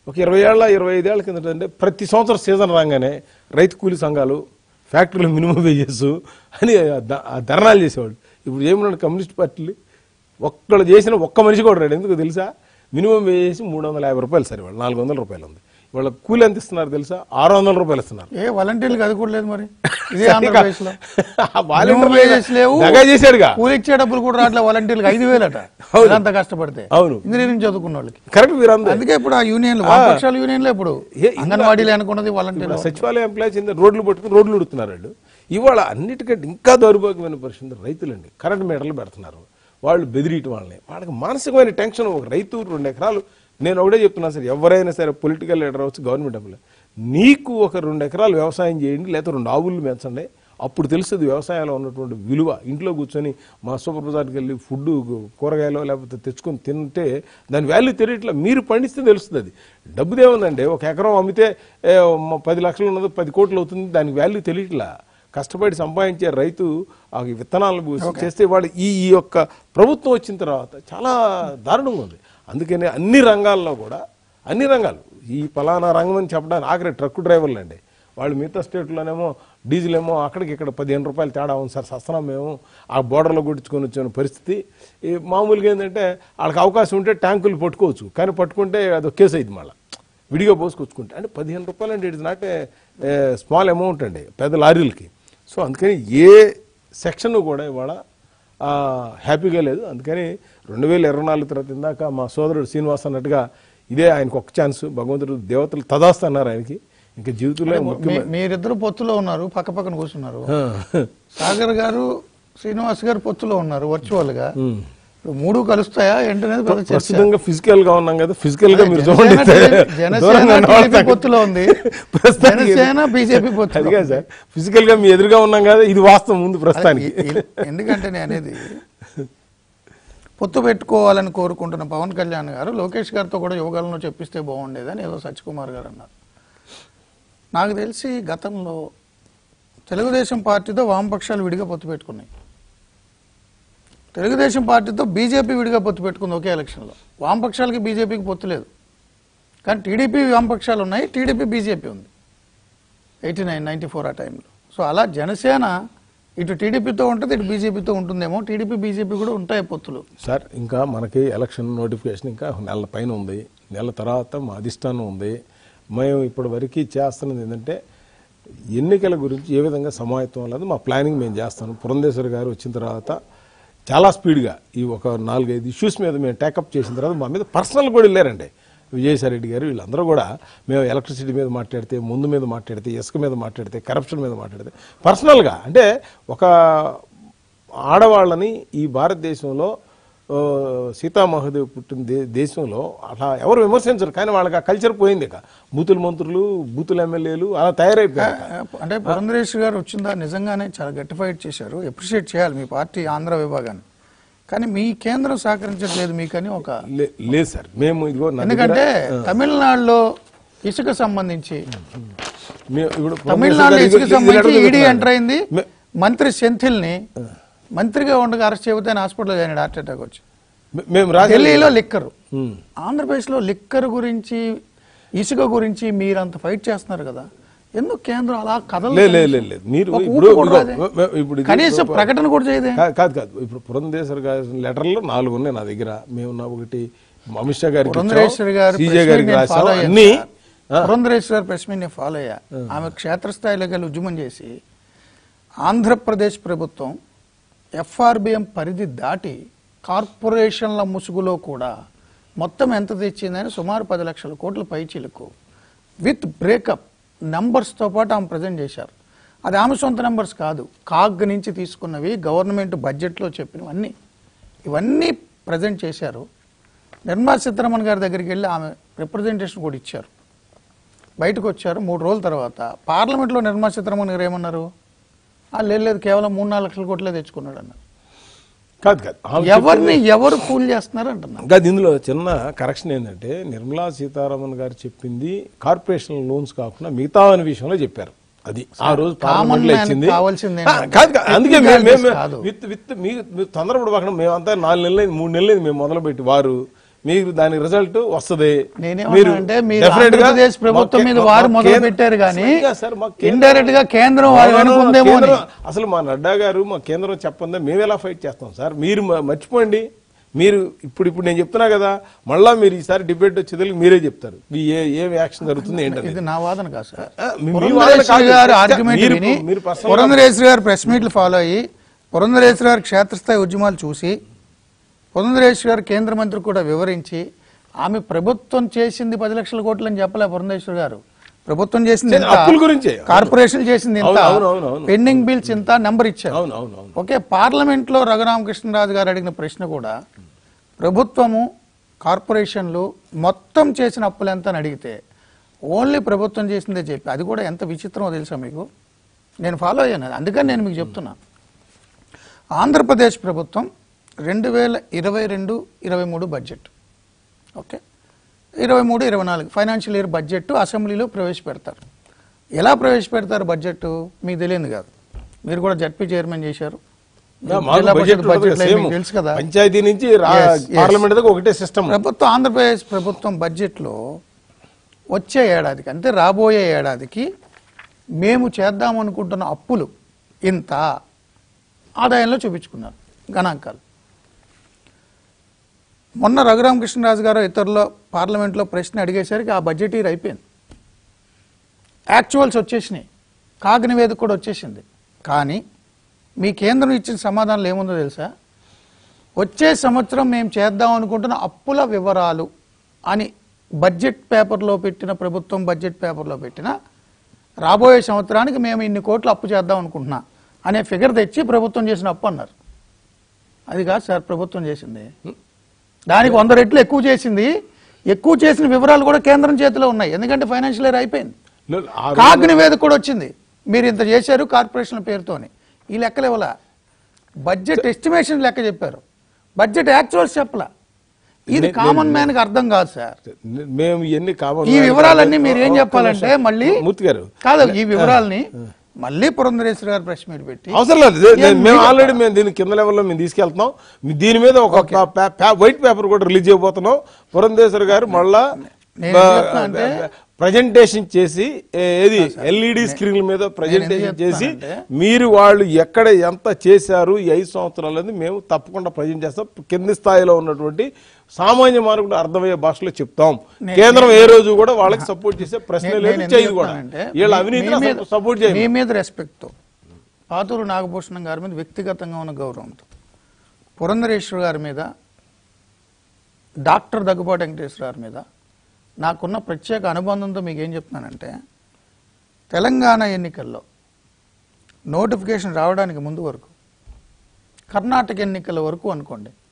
ఒక ఇరవై ఏళ్ళ ఇరవై ఐదేళ్ల కిందట అంటే ప్రతి సంవత్సరం సీజన్ రాగానే రైతు కూలీ సంఘాలు ఫ్యాక్టరీలు మినిమం వేజెస్ అని ద- ఆ ధర్నాలు చేసేవాళ్ళు ఇప్పుడు ఏమన్నాడు కమ్యూనిస్ట్ పార్టీలు ఒక్కళ్ళు చేసిన ఒక్క మనిషి కూడా రాడు ఎందుకు తెలుసా మినిమం వేసి మూడు వందల యాభై రూపాయలు సరే వాళ్ళు నాలుగు వందల రూపాయలు ఉంది వాళ్ళ కూలి ఎంత ఇస్తున్నారు తెలుసా ఆరు వందల రూపాయలు ఇస్తున్నారు ఏ వాలంటీర్లకు అది కూడా లేదు మరి ఇదే ఆంధ్రప్రదేశ్ లో ఆ వాలంటీర్లు వేజెస్ లేవు దగా చేశాడుగా కూలి ఇచ్చే డబ్బులు కూడా రావట్లే వాలంటీర్లకు ఐదు వేలట అవును. అంత కష్టపడితే అవును. ఇంజనీరింగ్ చదువుకున్న వాళ్ళకి కరెక్ట్ మీరు అందరూ అందుకే ఇప్పుడు ఆ యూనియన్లు వామపక్షాల యూనియన్లు ఇప్పుడు ఏ, ఇందులో- అంగన్వాడీలు అనుకున్నది వాలంటీర్లు ఇప్పుడు సచివాలయ ఎంప్లాయీస్ ఏంది రోడ్లు పట్టుకుని రోడ్లు ఉడుతున్నారు వాళ్ళు ఇవాళ అన్నిటికంటే ఇంకా దౌర్భాగ్యమైన పరిస్థితి రైతులండి కరెంట్ మీటర్లు పెడుతున్నారు వాళ్ళు బెదిరియటం వాళ్ళని వాళ్ళకి మానసికమైన టెన్షన్ ఒక రైతు రెండు ఎకరాలు నేను ఒకటే చెప్తున్నా సరే ఎవరైనా సరే పొలిటికల్ లీడర్ అవచ్చు గవర్నమెంట్ ఎంప్లాయీ నీకు ఒక రెండు ఎకరాలు వ్యవసాయం చేయండి లేకపోతే రెండు ఆవులు పెంచండి అప్పుడు తెలుస్తుంది వ్యవసాయంలో ఉన్నటువంటి విలువ ఇంట్లో కూర్చొని మా సూపర్ బజార్కి వెళ్ళి ఫుడ్ కూరగాయలు లేకపోతే తెచ్చుకొని తింటే దాని వాల్యూ తెలియట్లా మీరు పండిస్తే తెలుస్తుంది అది డబ్బుదేముందండి ఒక ఎకరం అమ్మితే ఏ, మ- పది లక్షలు ఉన్నది పది కోట్లు అవుతుంది దానికి వాల్యూ తెలియట్లా కష్టపడి సంపాదించే రైతు ఆ విత్తనాలను పూసి చేస్తే వాడు ఈ ఈ యొక్క ప్రభుత్వం వచ్చిన తర్వాత చాలా దారుణంగా ఉంది అందుకని అన్ని రంగాల్లో కూడా అన్ని రంగాలు ఈ పలానా రంగం అని చెప్పడానికి ఆఖరి ట్రక్ డ్రైవర్లు అండి వాళ్ళు మిగతా స్టేట్లోనేమో డీజిల్ ఏమో అక్కడికి ఇక్కడ పదిహేను రూపాయలు తేడా ఉంది సార్ సస్తనం మేము ఆ బోర్డర్లో కొట్టించుకొని వచ్చిన పరిస్థితి ఈ మామూలుగా ఏంటంటే వాళ్ళకి అవకాశం ఉంటే ట్యాంకులు పట్టుకోవచ్చు కానీ పట్టుకుంటే అది కేసు అయింది మళ్ళీ విడిగా పోసుకొచ్చుకుంటే అంటే పదిహేను రూపాయలు అంటే it's not a small amount అండి పెద్ద లారీలకి సో అందుకని ఏ సెక్షన్ కూడా ఇవాళ ఆ, హ్యాపీగా లేదు అందుకని రెండు వేల ఇరవై నాలుగు తర్వాత ఇందాక మా సోదరుడు శ్రీనివాస్ అన్నట్టుగా ఇదే ఆయనకు ఒక ఛాన్స్ భగవంతుడు దేవతలు తదాస్తు అన్నారు ఆయనకి ఇంకా జీవితంలో ముఖ్యమైన మీ- మీరిద్దరు పొత్తులో ఉన్నారు పక్క పక్కన కూర్చున్నారు ఆ, సాగర్ గారు శ్రీనివాస్ గారు పొత్తులో ఉన్నారు వర్చువల్ గా ఇప్పుడు మూడు కలుస్తాయా ఏంటనేది పెద్ద చర్చ ప్రస్తుతంగా ఫిజికల్ గా ఉన్నాం కదా ఫిజికల్ గా మీరు జనసేన చూడండి టీడీపీ జనసేన దూరంగా ఉన్న వాళ్ళ టీడీపీ పొత్తులో ఉంది ప్రస్తుతానికి జనసేన బీజేపీ పొత్తులో అది కాదు సార్ ఫిజికల్ గా మీ ఎదురుగా ఉన్నాం కదా ఇది వాస్తవం ముందు ప్రస్తుతానికి ఇ- ఇ- ఎందుకంటే నేను అనేది పొత్తు పెట్టుకోవాలని కోరుకుంటున్న పవన్ కళ్యాణ్ గారు లోకేష్ గారితో కూడా యోగాలను చెప్పిస్తే బాగుండేదని ఏదో సత్యకుమార్ గారు అన్నారు నాకు తెలిసి గతంలో తెలుగుదేశం పార్టీతో వామపక్షాలు విడిగా పొత్తు పెట్టుకున్నాయి తెలుగుదేశం పార్టీతో బీజేపీ విడిగా పొత్తు పెట్టుకుంది ఒకే ఎలక్షన్లో వామపక్షాలకి బీజేపీకి పొత్తు లేదు కానీ టీడీపీ వామపక్షాలు ఉన్నాయి TDP BJP eighty nine ninety నైన్టీ ఫోర్ ఆ టైంలో సో అలా జనసేన ఇటు టీడీపీతో ఉంటుంది ఇటు బీజేపీతో ఉంటుందేమో టీడీపీ బీజేపీ కూడా ఉంటాయి పొత్తులు సార్ ఇంకా మనకి ఎలక్షన్ నోటిఫికేషన్ ఇంకా నెల పైన ఉంది నెల తర్వాత మా అధిష్టానం ఉంది మేము ఇప్పటి వరకు చేస్తున్నది ఏంటంటే ఎన్నికల గురించి ఏ విధంగా సమాయత్తం అనేది మా ప్లానింగ్ మేము చేస్తాను పురంధేశ్వరి గారు వచ్చిన తర్వాత చాలా స్పీడ్గా ఈ ఒక నాలుగైదు ఇష్యూస్ మీద మేము టేకప్ చేసిన తర్వాత మా మీద పర్సనల్ కూడా వెళ్ళారండి విజయసాయి రెడ్డి గారు వీళ్ళందరూ కూడా మేము ఎలక్ట్రిసిటీ మీద మాట్లాడితే ముందు మీద మాట్లాడితే ఇసుక మీద మాట్లాడితే కరప్షన్ మీద మాట్లాడితే పర్సనల్గా అంటే ఒక ఆడవాళ్ళని ఈ భారతదేశంలో ఆ, సీతామహదేవి పుట్టిన దే దేశంలో అట్లా ఎవరు విమర్శించరు కానీ వాళ్ళకి ఆ కల్చర్ పోయింది ఇక బూతుల మంత్రులు బూతుల ఎమ్మెల్యేలు అలా తయారైపోయారు ఇక. అంటే పురంధరేష్ గారు వచ్చిందా నిజంగానే చాలా గట్టి ఫైట్ చేశారు అప్రిషియేట్ చేయాలి మీ పార్టీ ఆంధ్ర విభాగాన్ని కానీ మీ కేంద్రం సహకరించట్లేదు మీకని ఒక లే- లేదు సార్ మేము ఇదిగో నా దగ్గర- ఎందుకంటే తమిళనాడులో ఇసుక సంబంధించి మేము ఇప్పుడు తమిళనాడులో ఇది- ఇసుక ఇది సంబంధించి అడుగుతున్నాను. ఈడీ ఎంటర్ అయింది మే- మంత్రి సెంథిల్ ని మంత్రిగా ఉండగా అరెస్ట్ చేయబోతే ఆయన హాస్పిటల్ జాయిన్ హార్ట్ అటాక్ వచ్చి మే- మేము రాజ ఢిల్లీలో లిక్కర్ ఉమ్. ఆంధ్రప్రదేశ్లో లిక్కర్ గురించి ఇసుక గురించి మీరు అంత ఫైట్ చేస్తున్నారు కదా ఎందుకు కేంద్రం అలా కథలు లే లే లే లేదు మీరు ఒక ఇప్పుడు ఊపు కూడా ఇదిగో, రాదే. మే- మే- ఇప్పుడు ఇది- కనీసం ప్రకటన కూడా చేయదే కా- కాదు కాదు ఇప్పుడు పురంధేశ్వర్ గారి లెటర్లు నాలుగు ఉన్నాయి నా దగ్గర మేము నా ఒకటి అమిత్ షా గారికి పురంధరేశ్వరి గారు సీజే ప్రెస్ గారికి మీట్ నేను ఫాలో రాసాం అయ్యాను అన్ని సార్. పురంధరేశ్వరి గారు ప్రెస్ మీట్ నేను ఫాలో అయ్యా ఆమె క్షేత్రస్థాయిలోకి వెళ్ళి ఉద్యమం చేసి ఆంధ్రప్రదేశ్ ప్రభుత్వం ఎఫ్ఆర్బిఎం పరిధి దాటి కార్పొరేషన్ల ముసుగులో కూడా మొత్తం ఎంత తెచ్చిందని సుమారు పది లక్షల కోట్ల పైచీలకు విత్ బ్రేకప్ నంబర్స్తో పాటు ఆమె ప్రజెంట్ చేశారు అది ఆమె సొంత నెంబర్స్ కాదు కాగ్ నుంచి తీసుకున్నవి గవర్నమెంట్ బడ్జెట్లో చెప్పినవన్నీ ఇవన్నీ ప్రజెంట్ చేశారు నిర్మలా సీతారామన్ గారి దగ్గరికి వెళ్ళి ఆమె రిప్రజెంటేషన్ కూడా ఇచ్చారు బయటకు వచ్చారు మూడు రోజుల తర్వాత పార్లమెంట్లో నిర్మలా సీతారామన్ గారు ఏమన్నారు "ఆ, లేదు లేదు కేవలం మూడు నాలుగు లక్షల కోట్లే తెచ్చుకున్నాడు అన్నారు కాదు కాదు ఆమె ఎవరిని ఎవరు కూల్ చేస్తున్నారు అంటున్నారు కాదు ఇందులో చిన్న కరెక్షన్ ఏంటంటే నిర్మలా సీతారామన్ గారు చెప్పింది కార్పొరేషన్ లోన్స్ కాకుండా మిగతా అనే విషయంలో చెప్పారు అది ఆ రోజు పార్లమెంట్ లో man ఇచ్చింది కావాల్సింది ఆ, ఏంటంటే కాదు కాదు అందుకే మేము- మేము technicalities కాదు. విత్ విత్ మీ మీరు తొందరపడి పక్కన మేమంతా నాలుగు నెలలు మూడు నెలలు మేము మొదలుపెట్టి వారు మీరు దాని రిజల్ట్ వస్తుంది నేనేమన్నా అంటే మీరు definite గా ఆంధ్రప్రదేశ్ ప్రభుత్వం మా మీద కే- వారు మా మొదలు కేంద్ర- పెట్టారు కానీ సరిగ్గా సార్, మా కేంద్ర- ఇండైరెక్ట్ గా కేంద్రం వారి అవునవును, వెనుకుందేమో అని కేంద్రం- అసలు మా నడ్డా గారు మా కేంద్రం చెప్పందా మేము ఎలా ఫైట్ చేస్తాం సార్ మీరు మ- మర్చిపోండి మీరు ఇప్పుడు ఇప్పుడు నేను చెప్తున్నా కదా మళ్ళా మీరు ఈసారి డిబేట్ వచ్చేదానికి మీరే చెప్తారు మీ ఏ ఏం యాక్షన్ జరుగుతుంది ఏంటనేది ఇది నా వాదన కాదు సార్ ఆ, మీ- మీ పురంధరేశ్వరి వాదన కాదు. గారు మీరు- ఆర్గ్యుమెంట్ మీరు- విని మీరు personal గా- పురంధరేశ్వరి గారు ప్రెస్ మీట్లు ఫాలో అయ్యి పురంధరేశ్వరి గారు క్షేత్రస్థాయి ఉద్యమాలు చూసి పురంధరేశ్వరి గారు కేంద్ర మంత్రి కూడా వివరించి ఆమె ప్రభుత్వం చేసింది పది లక్షల కోట్లు అని చెప్పలే పురంధరేశ్వరి గారు ప్రభుత్వం చేసింది చేసింది ఇంత, అప్పుల గురించే. కార్పొరేషన్ చేసింది ఇంత అవును, అవును, అవును, అవును. పెండింగ్ బిల్స్ ఇంత నెంబర్ ఇచ్చారు అవును అవును అవును ఓకే పార్లమెంట్ లో రఘురామకృష్ణరాజు గారు అడిగిన ప్రశ్న కూడా ప్రభుత్వము కార్పొరేషన్లు మొత్తం చేసిన అప్పులు ఎంత అని అడిగితే ఓన్లీ ప్రభుత్వం చేసిందే చెప్పి అది కూడా ఎంత విచిత్రమో తెలుసా మీకు నేను ఫాలో అయ్యాను అది. అందుకని నేను మీకు చెప్తున్నా ఆంధ్రప్రదేశ్ ప్రభుత్వం రెండు వేల ఇరవై రెండు ఇరవై మూడు బడ్జెట్ ఓకే ఇరవై మూడు ఇరవై నాలుగు ఫైనాన్షియల్ ఇయర్ బడ్జెట్ అసెంబ్లీలో ప్రవేశపెడతారు ఎలా ప్రవేశపెడతారు బడ్జెట్ మీకు తెలియదు కాదు మీరు కూడా జడ్పీ చైర్మన్ చేశారు మాకు జిల్లా బడ్జెట్ పరిషత్ బడ్జెట్లు సేమ్ మీకు తెలుసు కదా పంచాయతీ నుంచి రా- Yes, yes. పార్లమెంట్ దాకా ఒకటే సిస్టమ్ ప్రభుత్వం ఆంధ్రప్రదేశ్ ప్రభుత్వం బడ్జెట్లో వచ్చే ఏడాదికి అంటే రాబోయే ఏడాదికి మేము చేద్దాం అనుకుంటున్న అప్పులు ఇంత ఆదాయంలో చూపించుకున్నారు గణాంకాలు మొన్న రఘురామకృష్ణరాజు గారు ఇతరుల పార్లమెంట్లో ప్రశ్న అడిగేసరికి ఆ బడ్జెట్ ఇయర్ అయిపోయింది యాక్చువల్స్ వచ్చేసినాయి కాగ్ నివేదిక కూడా వచ్చేసింది కానీ మీ కేంద్రం ఇచ్చిన సమాధానాలు ఏముందో తెలుసా వచ్చే సంవత్సరం మేము చేద్దాం అనుకుంటున్న అప్పుల వివరాలు అని బడ్జెట్ పేపర్లో పెట్టిన ప్రభుత్వం బడ్జెట్ పేపర్లో పెట్టిన రాబోయే సంవత్సరానికి మేము ఇన్ని కోట్లు అప్పు చేద్దాం అనుకుంటున్నా అనే ఫిగర్ తెచ్చి ప్రభుత్వం చేసిన అప్పు అన్నారు అది కాదు సార్ ప్రభుత్వం చేసింది దానికి వంద రెట్లు ఎక్కువ చేసింది ఎక్కువ చేసిన వివరాలు కూడా కేంద్రం చేతిలో ఉన్నాయి ఎందుకంటే ఫైనాన్షియల్ ఇయర్ అయిపోయింది కాగ్ నివేదిక కూడా వచ్చింది మీరు ఇంత చేశారు కార్పొరేషన్ల పేరుతోని ఈ లెక్కలు ఇవ్వాల బడ్జెట్ ఎస్టిమేషన్ లెక్క చెప్పారు బడ్జెట్ యాక్చువల్స్ చెప్పలా ఇది కామన్ మ్యాన్ కి అర్థం కాదు సార్ మేము ఎన్ని కావాలి ఈ వివరాలన్నీ మీరు ఏం చెప్పాలంటే మళ్ళీ మూర్తి గారు కాదు ఈ వివరాల్ని మళ్ళీ పురంధరేశ్వరి గారు ప్రెస్ మీట్ పెట్టి అవసరం లేదు దే- దే- మేము ఆల్రెడీ మేము దీని కింద లెవెల్లో మేము తీసుకెళ్తున్నాం మీ- దీని మీద ఒక ప- ప- వైట్ పేపర్ కూడా రిలీజ్ చేయబోతున్నాం పురంధేశ్వర్ గారు మళ్ళా నేను ఏం చెప్తున్నా అంటే- ప్రజెంటేషన్ చేసి ఏ- ఏది ఎల్ఈడి స్క్రీన్ల మీద ప్రజెంటేషన్ చేసి మీరు వాళ్ళు ఎక్కడ ఎంత చేశారు ఈ ఐదు సంవత్సరాలు అనేది మేము తప్పకుండా ప్రజెంట్ చేస్తాం కింది స్థాయిలో ఉన్నటువంటి సామాన్య మానవుడు అర్థమయ్యే భాషలో చెప్తాం కేంద్రం ఏ రోజు కూడా వాళ్ళకి సపోర్ట్ చేసే ప్రశ్న నేను లేదు ఎందుకు చేయదు కూడా చెప్తానంటే, వీళ్ళ మీ- అవినీతి మీ మీద- సపోర్ట్ చేయం మీ మీద రెస్పెక్ట్తో పాతూరు నాగభూషణం గారి మీద వ్యక్తిగతంగా ఉన్న గౌరవంతో పురంధరేశ్వర గారి మీద డాక్టర్ దగ్గుబాటి వెంకటేశ్వర గారి మీద నాకున్న ప్రత్యేక అనుబంధంతో మీకు ఏం చెప్తున్నానంటే తెలంగాణ ఎన్నికల్లో నోటిఫికేషన్ రావడానికి ముందు వరకు కర్ణాటక ఎన్నికల వరకు అనుకోండి